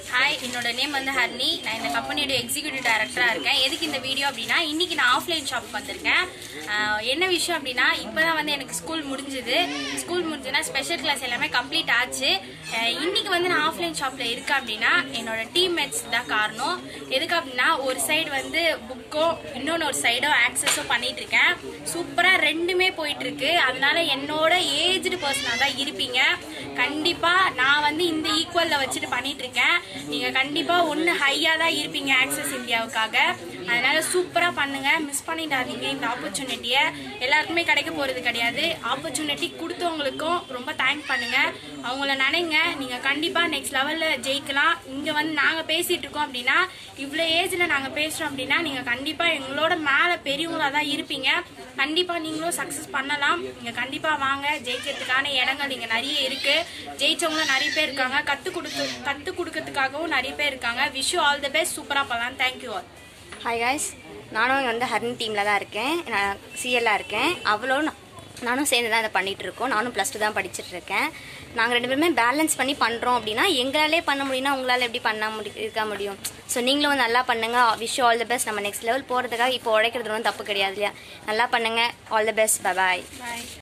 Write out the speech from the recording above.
hi என்னோட name வந்து ஹர்னி நான் இந்த கம்பெனியோட எக்ஸிக்யூட்டிவ் டைரக்டராக இருக்கேன் எதுக்கு இந்த வீடியோ அப்படின்னா இன்னைக்கு நான் ஆஃப்லைன் ஷாப் வந்திருக்கேன் ஆஹ் என்ன விஷயம் அப்படின்னா இப்போ தான் வந்து எனக்கு ஸ்கூல் முடிஞ்சுது ஸ்கூல் முடிஞ்சுன்னா ஸ்பெஷல் கிளாஸ் எல்லாமே கம்ப்ளீட் ஆச்சு ஆஹ் இன்னைக்கு வந்து நான் ஆஃப்லைன் ஷாப்பில் இருக்கேன் அப்படின்னா என்னோட டீம்மேட்ஸ் தான் காரணம் எதுக்கு அப்படின்னா ஒரு சைடு வந்து புக்கோ இன்னொன்று ஒரு சைடும் ஆக்சஸும் பண்ணிட்டு இருக்கேன் சூப்பராக ரெண்டுமே போயிட்டு இருக்கு அதனால என்னோட ஏஜ்டு பர்சனாக தான் இருப்பீங்க கண்டிப்பாக நான் வந்து இந்த ஈக்குவலில் வச்சுட்டு பண்ணிட்டு இருக்கேன் நீங்கள் கண்டிப்பாக ஒன்று ஹையாக தான் இருப்பீங்க ஆக்சஸ் இந்தியாவுக்காக அதனால சூப்பராக பண்ணுங்க மிஸ் பண்ணிடாதீங்க இந்த ஆப்பர்ச்சுனிட்டியை எல்லாருக்குமே கிடைக்க போகிறது கிடையாது ஆப்பர்ச்சுனிட்டி கொடுத்தவங்களுக்கும் ரொம்ப தேங்க் பண்ணுங்க அவங்கள நினைங்க நீங்கள் கண்டிப்பாக நெக்ஸ்ட் லெவலில் ஜெயிக்கலாம் இங்கே வந்து நாங்கள் பேசிகிட்டு இருக்கோம் அப்படின்னா இவ்வளோ ஏஜில் நாங்கள் பேசுகிறோம் அப்படின்னா நீங்கள் கண்டிப்பாக எங்களோட மேலே பெரியவங்களா தான் இருப்பீங்க கண்டிப்பாக நீங்களும் சக்ஸஸ் பண்ணலாம் நீங்கள் கண்டிப்பாக வாங்க ஜெயிக்கிறதுக்கான இடங்கள் இங்கே நிறைய இருக்குது ஜெயிச்சவங்களும் நிறைய பேர் இருக்காங்க கற்றுக் கொடுத்து கற்றுக் கொடுக்கறதுக்காகவும் நிறைய பேர் இருக்காங்க விஷ் ஆல் தி பெஸ்ட் சூப்பராக பண்ணலாம் தேங்க்யூ ஆல் ஹாய் காய்ஸ் நானும் இங்க வந்து ஹர்ன் டீமில் தான் இருக்கேன் நான் சிஎல்லாக இருக்கேன் அவளும் நா- நானும் சேர்ந்து தான் அதை பண்ணிகிட்டு இருக்கோம் நானும் ப்ளஸ் டூ தான் படிச்சுட்டு இருக்கேன் நாங்கள் ரெண்டு பேருமே பேலன்ஸ் பண்ணி பண்ணுறோம் அப்படின்னா எங்களாலே பண்ண முடியும்னா உங்களால் எப்படி பண்ண முடி இருக்க முடியும் ஸோ நீங்களும் வந்து நல்லா பண்ணுங்க விஷ் ஆல் தி பெஸ்ட் நம்ம நெக்ஸ்ட் லெவல் போகிறதுக்காக இப்போ உழைக்கிறது ஒன்றும் தப்பு கிடையாது இல்லையா நல்லா பண்ணுங்க all the best bye bye bye